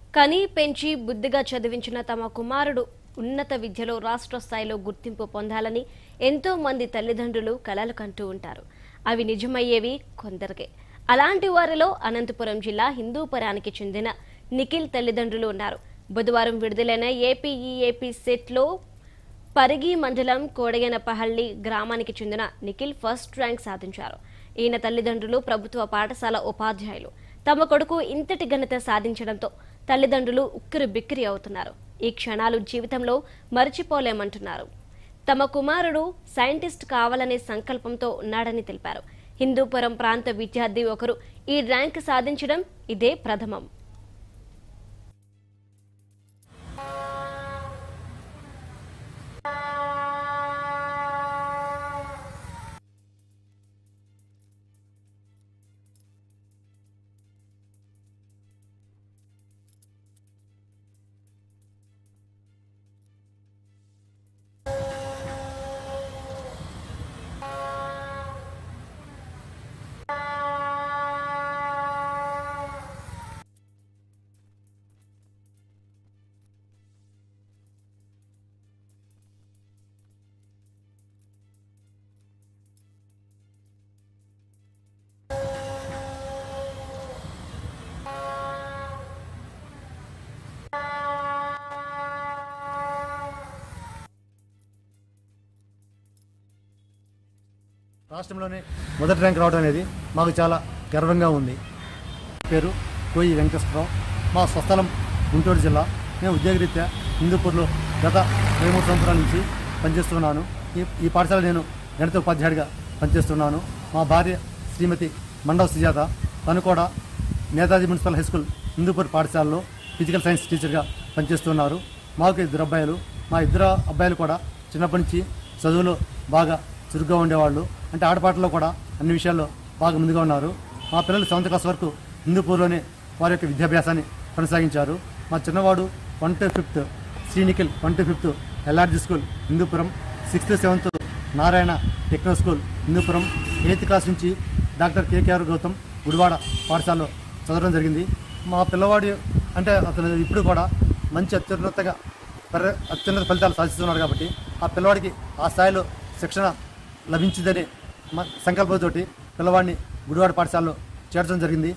కని పెంచి బుద్ధిగా చదివించిన తమ కుమారుడు ఉన్నత విద్యలో రాష్ట్ర స్థాయిలో గుర్తింపు పొందాలని ఎంతో మంది తల్లిదండ్రులు కలలు కంటూ ఉంటారు అవి నిజమయ్యేవి కొందరికే అలాంటి వారిలో అనంతపురం జిల్లా హిందూపురానికి చెందిన నిఖిల్ తల్లిదండ్రులు ఉన్నారు బుధవారం విడుదలైన ఏపీఈఏపీ సెట్లో పరిగి మండలం కోడగనపహళ్లి గ్రామానికి చెందిన నిఖిల్ ఫస్ట్ ర్యాంక్ సాధించారు ఈయన తల్లిదండ్రులు ప్రభుత్వ పాఠశాల ఉపాధ్యాయులు తమ కొడుకు ఇంతటి ఘనత సాధించడంతో తల్లిదండ్రులు ఉక్కిరి బిక్కిరి అవుతున్నారు ఈ క్షణాలు జీవితంలో మర్చిపోలేమంటున్నారు తమ కుమారుడు సైంటిస్ట్ కావాలనే సంకల్పంతో ఉన్నాడని తెలిపారు హిందూపురం ప్రాంత విద్యార్థి ఒకరు ఈ ర్యాంక్ సాధించడం ఇదే ప్రథమం రాష్ట్రంలోనే మొదటి ర్యాంక్ రావడం అనేది మాకు చాలా గర్వంగా ఉంది పేరు కోయి వెంకటేశ్వరరావు మా స్వస్థలం గుంటూరు జిల్లా నేను ఉద్యోగరీత్యా హిందూపూర్లో గత ఇరవై మూడు సంవత్సరాల నుంచి పనిచేస్తున్నాను ఈ ఈ పాఠశాల నేను గణిత ఉపాధ్యాయుడిగా పనిచేస్తున్నాను మా భార్య శ్రీమతి మండవ సుజాత తను కూడా Netaji municipal high school Hindupur పాఠశాలలో ఫిజికల్ సైన్స్ టీచర్గా పనిచేస్తున్నారు మాకు ఇద్దరు అబ్బాయిలు మా ఇద్దరు అబ్బాయిలు కూడా చిన్నప్పటి నుంచి చదువులో బాగా చురుగ్గా ఉండేవాళ్ళు అంటే ఆటపాటలో కూడా అన్ని విషయాల్లో బాగా ముందుగా ఉన్నారు మా పిల్లలు సెవెంత్ క్లాస్ వరకు హిందూపూర్లోనే వారి యొక్క విద్యాభ్యాసాన్ని కొనసాగించారు మా చిన్నవాడు one two fifth Srinikhil one two fifth LRG school Hindupuram sixth seventh Narayana techno school Hindupuram eighth class నుంచి డాక్టర్ కేకేఆర్ గౌతమ్ గుడివాడ పాఠశాలలో చదవడం జరిగింది మా పిల్లవాడి అంటే అతను ఇప్పుడు కూడా మంచి అత్యున్నతగా పర్య అత్యున్నత ఫలితాలు సాధిస్తున్నాడు కాబట్టి ఆ పిల్లవాడికి ఆ స్థాయిలో శిక్షణ లభించిందనే మ సంకల్పంతోటి పిల్లవాడిని గుడివాడ పాఠశాలలో చేర్చడం జరిగింది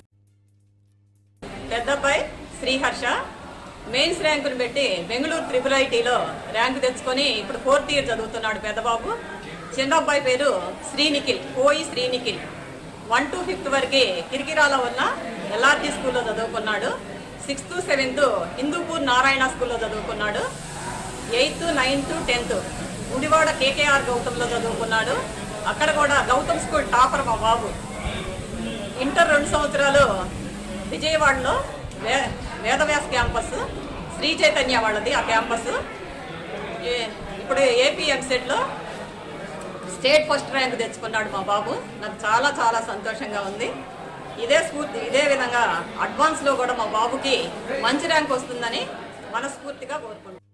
పెద్దబ్బాయి శ్రీహర్ష మెయిన్స్ ర్యాంకును పెట్టి బెంగళూరు త్రిపుల్ ఐటీలో ర్యాంకు తెచ్చుకొని ఇప్పుడు ఫోర్త్ ఇయర్ చదువుతున్నాడు పెద్దబాబు చిన్న అబ్బాయి పేరు శ్రీనిఖిల్ కోయి శ్రీనిఖిల్ వన్ టు ఫిఫ్త్ వరకు కిరికిరాల ఉన్న ఎల్ఆర్జీ స్కూల్లో చదువుకున్నాడు సిక్స్త్ సెవెంత్ హిందూపూర్ నారాయణ స్కూల్లో చదువుకున్నాడు eighth ninth tenth Gudivada KKR గౌతంలో చదువుకున్నాడు అక్కడ కూడా గౌతమ్ స్కూల్ టాపర్ మా బాబు ఇంటర్ రెండు సంవత్సరాలు విజయవాడలో వే వేదవ్యాస్ క్యాంపస్ శ్రీ చైతన్య వాళ్ళది ఆ క్యాంపస్ ఏ- ఇప్పుడు ఏపీ ఎంసెట్లో స్టేట్ ఫస్ట్ ర్యాంక్ తెచ్చుకున్నాడు మా బాబు నాకు చాలా చాలా సంతోషంగా ఉంది ఇదే స్ఫూర్తి ఇదే విధంగా అడ్వాన్స్లో కూడా మా బాబుకి మంచి ర్యాంక్ వస్తుందని మనస్ఫూర్తిగా కోరుకుంటున్నాను